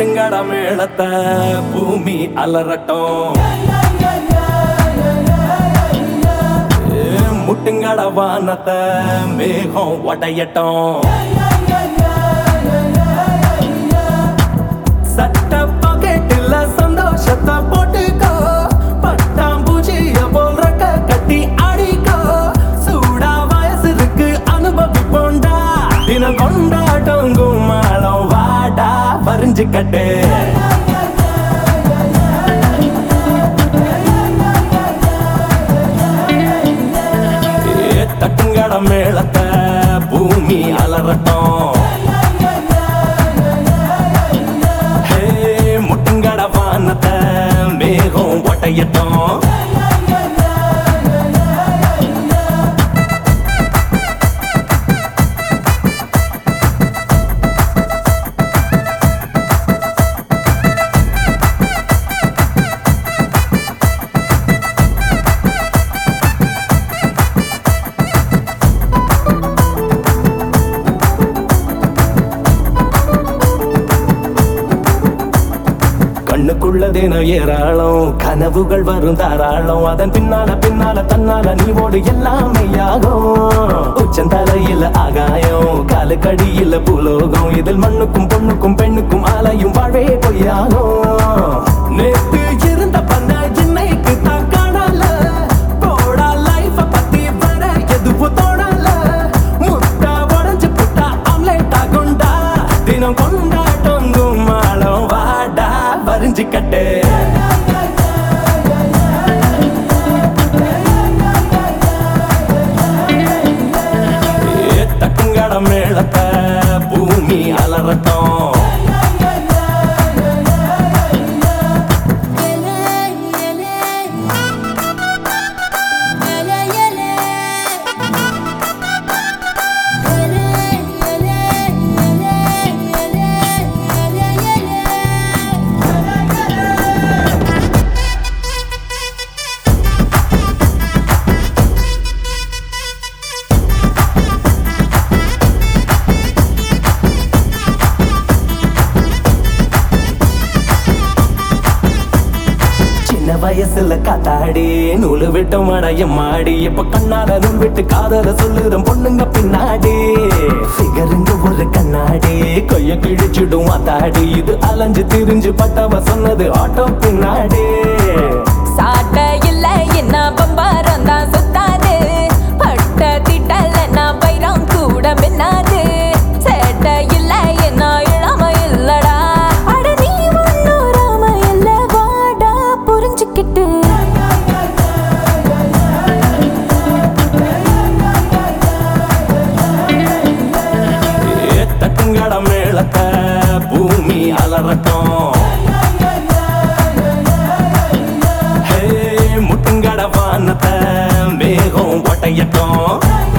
தட்டுங்கட மேளத்தை பூமி அலறட்டும் ஏ, முட்டுங்கட வானத்தை மேகம் உடையட்டும் சட்ட பாக்கெட்டில் சந்தோஷத்தை போட்டுக்கோ பட்டாம்பூச்சிய போல் ரெக்க கட்டி அடிக்கோ சூடா வயசு இருக்கு அனுபவிப்போண்டா தினம் கொண்டாட்டம் கும்மாளம் வாடா பறிஞ்சுக்கட்டு ஏ, தட்டுங்கட மேளத்தை பூமி அலறட்டும் ஹே, முட்டுங்கட வானத்தை மேகம் ஒட்டையட்டும் கண்ணுக்குள்ளதேனோ ஏராளம் கனவுகள் வரும் தாராளம் அதன் பின்னால பின்னால தன்னால நீ ஓடு எல்லாமே ஆகும் உச்சந்தலையில ஆகாயம் காலுக்கடியில பூலோகம் இதில் மண்ணுக்கும் பொண்ணுக்கும் பெண்ணுக்கும் ஆலையும் வாழ்வே பொய்யாகும் நேத்து இருந்த பண்ண இன்னைக்கு தான் காணல போடா லைஃப பத்தி வர எதுவும் தோணல முட்டா உடஞ்சு புட்டா ஆம்லேட் ஆகுண்டா தினம் கொண்டாட்டம் கும்மாளம் வாடா வரிஞ்சுக்கட்டு ஏ, தட்டுங்கட மேளத்தை பூமி அலறட்டும் சின்ன வயசுல காத்தாடி நூலு விட்டு மடையம் மாடி இப்ப கண்ணால நூல் விட்டு காதல சொல்லுறோம் பொண்ணுங்க பின்னாடி ஃபிகருங்க ஒரு கண்ணாடி கொய்ய கிழிச்சிடும் அத்தாடி இது அலைஞ்சு திரிஞ்சு பட்டவ சொன்னது ஆட்டோ பின்னாடி சாட்ட இல்ல என்ன பம்பாரம் தான் சுத்தாது பட்ட திட்டல நான் பைரம் கூட மின்னாது சேட்ட இல்ல என்ன இளம இல்லடா அட நீ ஒன்னும் ராம இல்ல வாடா புரிஞ்சுக்கிட்டு ஏ, தட்டுங்கட மேளத்தை பூமி அலறட்டும் ஹே, முட்டுங்கட வானத்தை மேகம் ஒட்டையட்டும்